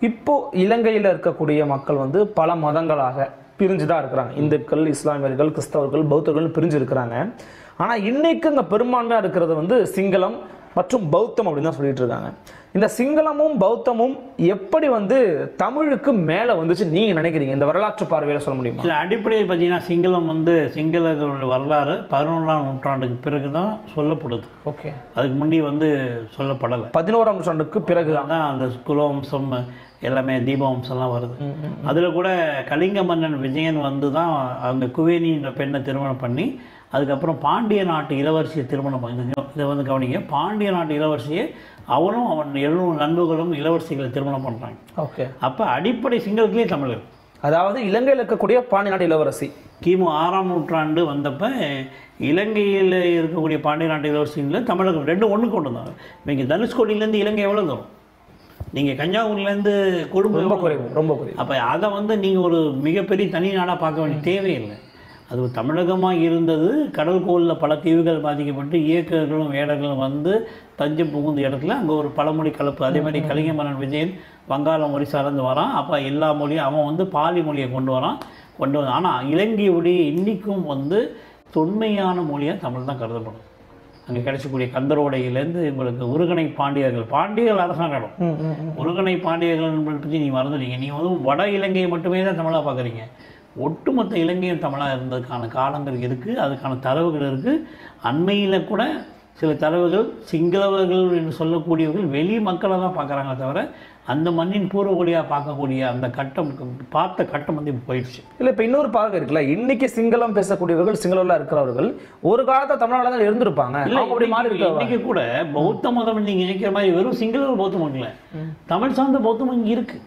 இப்போ இலங்கையில் இருக்கக்கூடிய மக்கள் வந்து பல மதங்களாக பிரிஞ்சு தான் இருக்கிறாங்க இந்துக்கள் இஸ்லாமியர்கள் கிறிஸ்தவர்கள் பௌத்தர்கள் பிரிஞ்சு இருக்கிறாங்க ஆனா இன்னைக்கு இந்த பெரும்பான்மையா இருக்கிறது வந்து சிங்களம் மற்றும் பௌத்தம் அப்படின்னு தான் சொல்லிட்டு இருக்காங்க இந்த சிங்களமும் பௌத்தமும் எப்படி வந்து தமிழுக்கு மேல வந்துச்சு நீங்க நினைக்கிறீங்க இந்த வரலாற்று பார்வையில சொல்ல முடியுமா இதில் அடிப்படையில் பார்த்தீங்கன்னா சிங்களம் வந்து சிங்களர்களுடைய வரலாறு பதினொன்றாம் நூற்றாண்டுக்கு பிறகு தான் சொல்லப்படுது ஓகே அதுக்கு முன்னாடி வந்து சொல்லப்படலை பதினோராம் நூற்றாண்டுக்கு பிறகுதான் தான் அந்த குலவம்சம் எல்லாமே தீபவம்சம்லாம் வருது அதில் கூட கலிங்க மன்னன் விஜயன் வந்து தான் அந்த குவேனின்ற பெண்ணை திருமணம் பண்ணி அதுக்கப்புறம் பாண்டிய நாட்டு இளவரசியை திருமணம் பண்ணி இந்த- இதை வந்து கவனிங்க பாண்டிய நாட்டு இளவரசியை அவனும் அவன் எழுநூறு நண்பர்களும் இளவரசிகளை திருமணம் பண்ணுறாங்க ஓகே அப்போ அடிப்படை சிங்களத்திலே தமிழ் இருக்கு அதாவது இலங்கையில் இருக்கக்கூடிய பாண்டி நாட்டு இளவரசி கிமு ஆறாம் நூற்றாண்டு வந்தப்ப இலங்கையில் இருக்கக்கூடிய பாண்டிய நாட்டு இளவரசியில் தமிழர்கள் ரெண்டும் ஒன்று கொண்டு வந்தாங்க இங்கே தனுஷ்கோடியிலேருந்து இலங்கை எவ்வளோ தூரம் நீங்கள் கன்னியாகுமரியிலேருந்து குடும்பம் ரொம்ப குறைவு ரொம்ப குறைவு அப்போ அதை வந்து நீங்கள் ஒரு மிகப்பெரிய தனி நாடாக பார்க்க வேண்டிய தேவையில்லை அது ஒரு தமிழகமாக இருந்தது கடற்கோளில் பல தீவுகள் பாதிக்கப்பட்டு இயக்கர்களும் வேடர்களும் வந்து தஞ்சம் புகுந்த இடத்துல அங்கே ஒரு பழமொழி கலப்பு அதே மாதிரி கலிங்க மன்னன் விஜயன் வங்காள மொழி சார்ந்து வரான் அப்போ எல்லா மொழியும் அவன் வந்து பாலி மொழியை கொண்டு வரான் கொண்டு வந்து ஆனால் இலங்கையுடைய இன்னிக்கும் வந்து தொன்மையான மொழியாக தமிழ் தான் கருதப்படும் அங்கே கிடைச்சக்கூடிய கந்தரோடையிலேருந்து உங்களுக்கு உருகனை பாண்டியர்கள் பாண்டியர்கள் அரசாங்கம் ம், ம், ம். முருகனை பாண்டியர்கள் பற்றி நீங்கள் மறந்துட்டீங்க நீங்கள் வந்து வட இலங்கையை மட்டுமே தான் தமிழாக பார்க்குறீங்க ஒட்டுமொத்த இலங்கையும் தமிழாக இருந்ததுக்கான காலங்கள் இருக்குது அதுக்கான தரவுகள் இருக்குது அண்மையில் கூட சில தரவுகள் சிங்களவர்கள் என்று சொல்லக்கூடியவர்கள் வெளி மக்களை தான் பார்க்குறாங்களே தவிர அந்த மண்ணின் பூர்வகுடியாக பார்க்கக்கூடிய அந்த கட்டம் பார்த்த கட்டம் வந்து இப்போ போயிடுச்சு இல்ல இப்ப இன்னொரு பார்வை இருக்குல்ல இன்னைக்கு சிங்களம் பேசக்கூடியவர்கள் சிங்களம்ல இருக்கிறவர்கள் ஒரு காலத்துல தமிழ்நாடுல தான் இருந்திருப்பாங்க இல்ல அவங்க அப்படி மாறி இன்னைக்கு- இருக்காங்க இன்னைக்கு கூட பௌத்த மதம் நீங்க நினைக்கிற மாதிரி வெறும் சிங்கள பௌத்தம் இல்லை தமிழ் சார்ந்த பௌத்தம் இங்க இருக்கு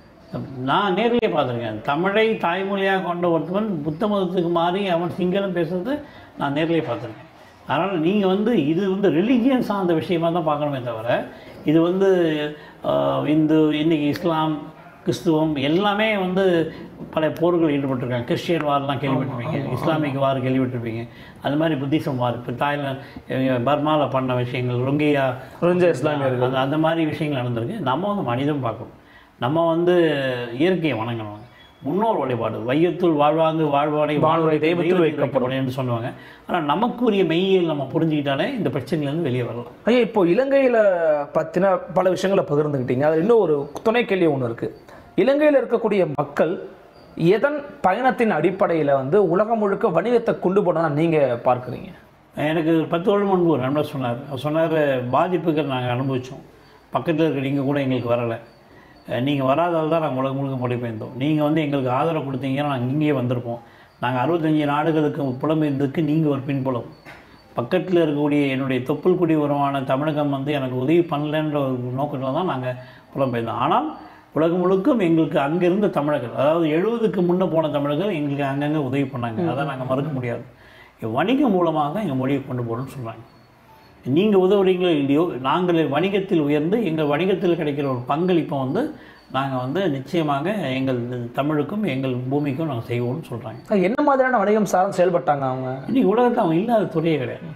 நான் நேர்லயே பார்த்துருக்கேன் தமிழை தாய்மொழியாக கொண்ட ஒருத்தவன் புத்த மதத்துக்கு மாறி அவன் சிங்களம் பேசுறது நான் நேர்லயே பார்த்துருக்கேன் அதனால் நீங்கள் வந்து இது வந்து ரிலீஜியன் சார்ந்த விஷயமா தான் பார்க்கணுமே தவிர இது வந்து ஆஹ், இந்து இன்னைக்கு இஸ்லாம் கிறிஸ்துவம் எல்லாமே வந்து பல போர்கள் ஈடுபட்டிருக்காங்க கிறிஸ்டியன் வார்லாம் கேள்விப்பட்டிருப்பீங்க இஸ்லாமிக் வார் கேள்விப்பட்டிருப்பீங்க அது மாதிரி புத்திசம் வார் இப்போ தாய்லாந்து பர்மாவில் பண்ண விஷயங்கள் ரொங்கியா ரோஹிஞ்சா இஸ்லாமியர்கள் அந்த அந்த மாதிரி விஷயங்கள் நடந்திருக்கு நம்ம வந்து மனிதம் பார்க்கணும் நம்ம வந்து இயற்கையை வணங்கணும் முன்னோர் வழிபாடு வையத்துள் வாழ்வாங்கு வாழ்வாடை வானுரை தெய்வத்தில் வைக்கப்படும் என்று சொல்லுவாங்க ஆனால் நமக்குரிய மெய்யியல் நம்ம புரிஞ்சுக்கிட்டாலே இந்த பிரச்சனையிலேருந்து வெளியே வரலாம் ஐயா இப்போ இலங்கையில பத்தின பல விஷயங்களை பகிர்ந்துக்கிட்டீங்க அதுல இன்னும் ஒரு துணை கேள்வி ஒன்று இருக்கு இலங்கையில இருக்கக்கூடிய மக்கள் எதன் பயணத்தின் அடிப்படையில வந்து உலகம் முழுக்க வணிகத்தை கொண்டு போனா நீங்க பார்க்குறீங்க எனக்கு ஒரு பத்து வருடம் முன்பு ஒரு நண்பர் சொன்னார் அவர் சொன்னார் பாதிப்புகள் நாங்கள் அனுபவித்தோம் பக்கத்தில் இருக்க நீங்கள் கூட எங்களுக்கு வரலை நீங்கள் வராதால் தான் நாங்கள் உலகம் முழுக்க மொழிபெயர்ந்தோம் நீங்கள் வந்து எங்களுக்கு ஆதரவு கொடுத்தீங்கன்னா நாங்கள் இங்கேயே வந்திருப்போம் நாங்கள் அறுபத்தஞ்சு நாடுகளுக்கு புலம்பெயர்ந்ததுக்கு நீங்கள் ஒரு பின்புலம் பக்கத்தில் இருக்கக்கூடிய என்னுடைய தொப்புள் குடி உருவான தமிழகம் வந்து எனக்கு உதவி பண்ணலன்ற ஒரு நோக்கத்தில் தான் நாங்கள் புலம்பெயர்ந்தோம் ஆனால் உலகம் முழுக்கும் எங்களுக்கு அங்கே இருந்த தமிழர்கள் அதாவது எழுபதுக்கு முன்னே போன தமிழர்கள் எங்களுக்கு அங்கங்கே உதவி பண்ணாங்க அதை நாங்கள் மறுக்க முடியாது வணிகம் மூலமாக தான் எங்கள் மொழியை கொண்டு போகணும்னு சொல்கிறாங்க நீங்கள் உதவுறீங்களோ இல்லையோ நாங்கள் வணிகத்தில் உயர்ந்து எங்கள் வணிகத்தில் கிடைக்கிற ஒரு பங்களிப்பை வந்து நாங்கள் வந்து நிச்சயமாக எங்கள் தமிழுக்கும் எங்கள் பூமிக்கும் நாங்கள் செய்வோம்னு சொல்கிறாங்க என்ன மாதிரியான வணிகம் சார்ந்து செயல்பட்டாங்க அவங்க இன்னைக்கு உலகத்தில் அவங்க இல்லாத துறையே கிடையாது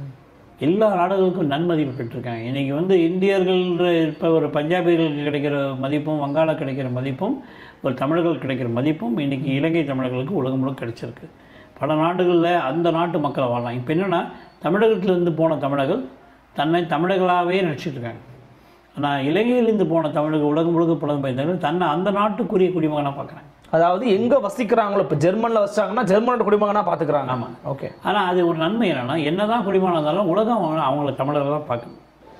எல்லா நாடுகளுக்கும் நன்மதிப்பு பெற்றிருக்காங்க இன்றைக்கி வந்து இந்தியர்கள் இப்போ ஒரு பஞ்சாபிகளுக்கு கிடைக்கிற மதிப்பும் வங்காள கிடைக்கிற மதிப்பும் ஒரு தமிழர்கள் கிடைக்கிற மதிப்பும் இன்றைக்கி இலங்கை தமிழர்களுக்கு உலகம் முழுக்க கிடைச்சிருக்கு பல நாடுகளில் அந்த நாட்டு மக்களை வாழலாம் இப்போ என்னென்னா தமிழகத்திலிருந்து போன தமிழர்கள் தன்னை தமிழர்களாகவே நினச்சிட்டு இருக்காங்க ஆனால் இலங்கையிலிருந்து போன தமிழர்கள் உலகம் முழுக்க புலம்பெயர்ந்தவர்கள் தன்னை அந்த நாட்டுக்குரிய குடிமகனாக பார்க்குறாங்க அதாவது எங்க வசிக்கிறாங்களோ இப்போ ஜெர்மன்ல வசிச்சாங்கன்னா ஜெர்மனோட குடிமகனா பாத்துக்கிறாங்க ஆமா. ஓகே ஆனால் அது ஒரு நன்மை என்னன்னா என்னதான் குடிமகனாக இருந்தாலும் உலகம் அவங்க- அவங்கள தமிழர்களாக பார்க்கணும்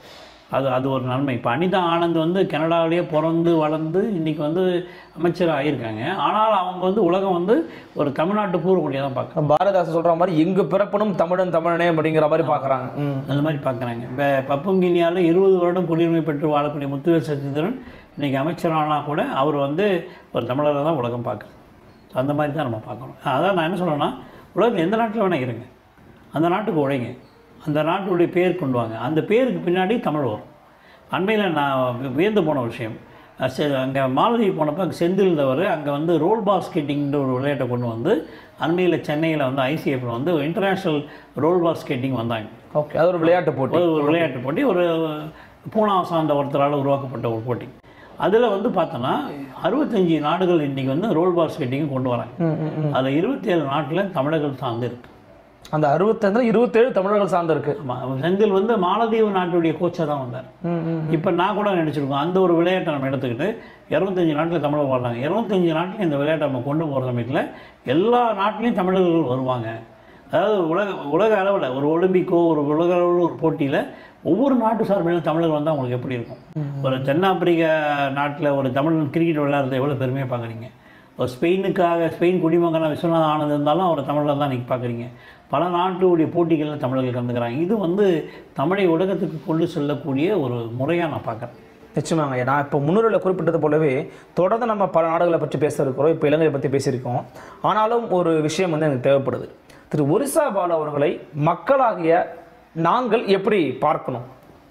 அது அது ஒரு நன்மை இப்போ அனிதா ஆனந்த் வந்து கனடாவிலேயே பிறந்து வளர்ந்து இன்னைக்கு வந்து அமைச்சராக ஆகியிருக்காங்க ஆனால் அவங்க வந்து உலகம் வந்து ஒரு தமிழ்நாட்டு பூர்வக்குடியாக தான் பார்க்குறாங்க பாரதாசன் சொல்ற மாதிரி எங்கு பிறப்பனும் தமிழன் தமிழனே அப்படிங்கிற மாதிரி பாக்குறாங்க ம். அந்த மாதிரி பார்க்குறாங்க இப்போ பப்புங்கினியாவில் இருபது வருடம் குடியுரிமை பெற்று வாழக்கூடிய முத்துவேல் சத்யேந்திரன் இன்னைக்கு அமைச்சரானா கூட அவர் வந்து ஒரு தமிழரை தான் உலகம் பார்க்குது ஸோ அந்த மாதிரி தான் நம்ம பார்க்கணும் அதான் நான் என்ன சொல்றேன்னா உலகத்தில் எந்த நாட்டில் வேணால் இருங்க அந்த நாட்டுக்கு உழைங்க அந்த நாட்டுடைய பேர் கொண்டு வாங்க அந்த பேருக்கு பின்னாடி தமிழ் வரும் அண்மையில் நான் வி- வியந்து போன விஷயம் அங்கே மாலதீவு போனப்போ அங்கே செந்தில்தவர் அங்கே வந்து ரோல் பாஸ்கெட்டிங்ன்ற ஒரு விளையாட்டை கொண்டு வந்து அண்மையில் சென்னையில் வந்து ஐசிஎஃப்ல வந்து இன்டர்நேஷ்னல் ரோல் பாஸ்கெட்டிங் வந்தாங்க ஓகே அது ஒரு விளையாட்டு போட்டி ஒரு ஒரு விளையாட்டு போட்டி ஒரு பூனா சார்ந்த ஒருத்தரால் உருவாக்கப்பட்ட ஒரு போட்டி அதில் வந்து பார்த்தோன்னா அறுபத்தஞ்சு நாடுகள் இன்றைக்கி வந்து ரோல் பால் ஸ்கேட்டிங் கொண்டு வராங்க ம், ம், ம். அதில் இருபத்தேழு நாட்டில் தமிழர்கள் சார்ந்து இருக்கு அந்த அறுபத்தஞ்சு இருபத்தேழு தமிழர்கள் சார்ந்து இருக்கு ஆமாம் செந்தில் வந்து மாலத்தீவு நாட்டுடைய கோச்சாக தான் வந்தார் ம், ம். இப்போ நான் கூட நினச்சிருக்கோம் அந்த ஒரு விளையாட்டை நம்ம எடுத்துக்கிட்டு இருபத்தஞ்சு நாட்டில் தமிழர் வாழ்றாங்க இருபத்தஞ்சு நாட்டில் இந்த விளையாட்டை நம்ம கொண்டு போகிற சமயத்தில் எல்லா நாட்டிலையும் தமிழர்கள் வருவாங்க அதாவது உலக உலக அளவில் ஒரு ஒலிம்பிக்கோ ஒரு உலக அளவில் ஒரு போட்டியில் ஒவ்வொரு நாட்டு சார்பிலும் தமிழர் வந்தால் உங்களுக்கு எப்படி இருக்கும் ஒரு தென்னாப்பிரிக்கா நாட்டில் ஒரு தமிழன் கிரிக்கெட் விளையாடுறத எவ்வளோ பெருமையாக பார்க்குறீங்க ஒரு ஸ்பெயினுக்காக ஸ்பெயின் குடிமகனாக விஸ்வநாத ஆனந்த் இருந்தாலும் அவர் தமிழர் தான் நீங்கள் பார்க்குறீங்க பல நாட்டுடைய போட்டிகளில் தமிழர்கள் கலந்துக்கிறாங்க இது வந்து தமிழை உலகத்துக்கு கொண்டு செல்லக்கூடிய ஒரு முறையாக நான் பார்க்குறேன் நிச்சயமாங்க நான் இப்போ முன்னுரையில் குறிப்பிட்டது போலவே தொடர்ந்து நம்ம பல நாடுகளை பற்றி பேச இருக்கிறோம் இப்போ இலங்கையை பற்றி பேசியிருக்கோம் ஆனாலும் ஒரு விஷயம் வந்து எனக்கு தேவைப்படுது திரு ஒரிசா பாலு அவர்களை மக்களாகிய நாங்கள் எப்படி பார்க்கணும்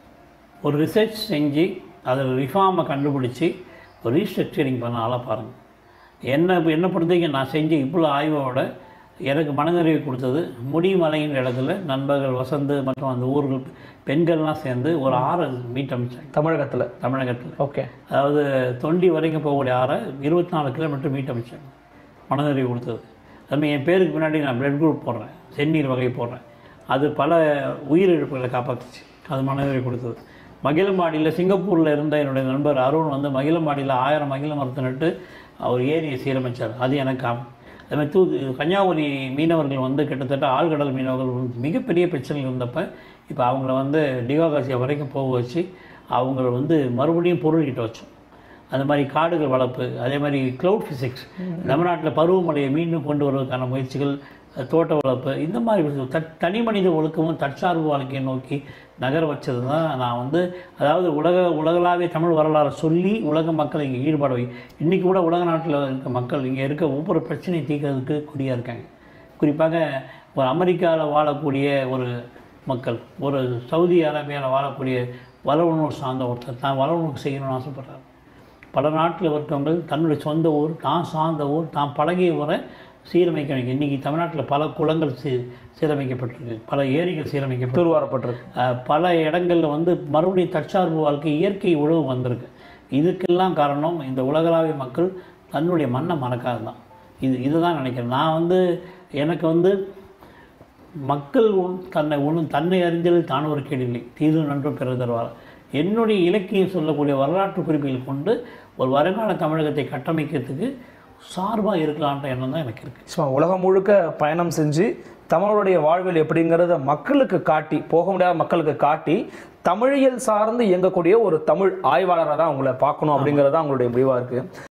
ஒரு ரிசர்ச் செஞ்சு அதில் ரிஃபார்மை கண்டுபிடிச்சி ஒரு ரீஸ்ட்ரக்சரிங் பண்ண ஆளாக பாருங்கள் என்ன என்னை பொறுத்த வரைக்கும் நான் செஞ்ச இவ்வளோ ஆய்வோட எனக்கு மனநிறைவு கொடுத்தது முடிமலைங்கிற இடத்துல நண்பர்கள் வசந்து மற்றும் அந்த ஊர்கள் பெண்கள்லாம் சேர்ந்து ஒரு ஆறை மீட் அமைச்சாங்க தமிழகத்தில் தமிழகத்தில் ஓகே அதாவது தொண்டி வரைக்கும் போகக்கூடிய ஆறை இருபத்தி நாலு கிலோமீட்டர் மீட் அமைச்சாங்க மனநிறைவு கொடுத்தது அதுமாதிரி என் பேருக்கு பின்னாடி நான் பிளட் குரூப் போடுறேன் செந்நீர் வகை போடுறேன் அது பல உயிரிழப்புகளை காப்பாற்றுச்சு அது மனநிறைவு கொடுத்தது மகிழம்பாடியில் சிங்கப்பூரில் இருந்த என்னுடைய நண்பர் அருண் வந்து மகிழம்பாடியில் ஆயிரம் மகிழ மரத்தை நட்டு அவர் ஏரியை சீரமைச்சார் அது எனக்கு காம் அது மாதிரி தூ கன்னியாகுமரி மீனவர்கள் வந்து கிட்டத்தட்ட ஆழ்கடல் மீனவர்கள் வந்து மிகப்பெரிய பிரச்சனைகள் இருந்தப்ப இப்போ அவங்கள வந்து டிகாகாசியா வரைக்கும் போக வச்சு அவங்கள வந்து மறுபடியும் பொருள்கிட்ட வச்சோம் அந்த மாதிரி காடுகள் வளர்ப்பு அதே மாதிரி க்ளவுட் ஃபிசிக்ஸ் தமிழ்நாட்டில் பருவமழையை மீண்டும் கொண்டு வருவதற்கான முயற்சிகள் அஹ், தோட்ட வளர்ப்பு இந்த மாதிரி விஷயம். தட் தனி மனித ஒழுக்கமும் தற்சார்பு வாழ்க்கையை நோக்கி நகர வச்சது தான் நான் வந்து அதாவது உலக உலகளாவிய தமிழ் வரலாறை சொல்லி உலக மக்களை இங்கே ஈடுபட வை இன்றைக்கி கூட உலக நாட்டில் இருக்க மக்கள் இங்கே இருக்க ஒவ்வொரு பிரச்சனையை தீர்க்கறதுக்கு குறியாக இருக்காங்க குறிப்பாக ஒரு அமெரிக்காவில் வாழக்கூடிய ஒரு மக்கள் ஒரு சவுதி அரேபியாவில் வாழக்கூடிய வளவுணர்வு சார்ந்த ஒருத்தர் தான் வளவுணர்வு செய்யணும்னு ஆசைப்படுறாரு பல நாட்டில் இருக்கவங்க தன்னுடைய சொந்த ஊர் தான் சார்ந்த ஊர் தான் பழகிய ஊரை சீரமைக்க வேண்டும் இன்றைக்கி தமிழ்நாட்டில் பல குளங்கள் சீ சீரமைக்கப்பட்டிருக்கு பல ஏரிகள் சீரமைக்கப்பட்டு தூர்வாரப்பட்டிருக்கு அஹ், பல இடங்களில் வந்து மறுபடியும் தற்சார்பு வாழ்க்கை இயற்கை உழவு வந்திருக்கு இதுக்கெல்லாம் காரணம் இந்த உலகளாவிய மக்கள் தன்னுடைய மண்ணை மறக்காது தான் இது இதுதான் நினைக்கிறேன் நான் வந்து எனக்கு வந்து மக்கள் உண் தன்னை உண் தன்னை அறிஞ்சலில் தான் ஒரு கேடில்லை தீது நன்று பிறர் தருவார் என்னுடைய இலக்கியம் சொல்லக்கூடிய வரலாற்று குறிப்புகள் கொண்டு ஒரு வருங்கால தமிழகத்தை கட்டமைக்கிறதுக்கு சார்பாக இருக்கலான்ற எண்ணம் தான் எனக்கு இருக்குது சும்மா உலகம் முழுக்க பயணம் செஞ்சு தமிழருடைய வாழ்வில் எப்படிங்கிறத மக்களுக்கு காட்டி போக முடியாத மக்களுக்கு காட்டி தமிழியல் சார்ந்து இயங்கக்கூடிய ஒரு தமிழ் ஆய்வாளராக தான் உங்களை பார்க்கணும் அப்படிங்கிறது தான் உங்களுடைய முடிவாக இருக்குது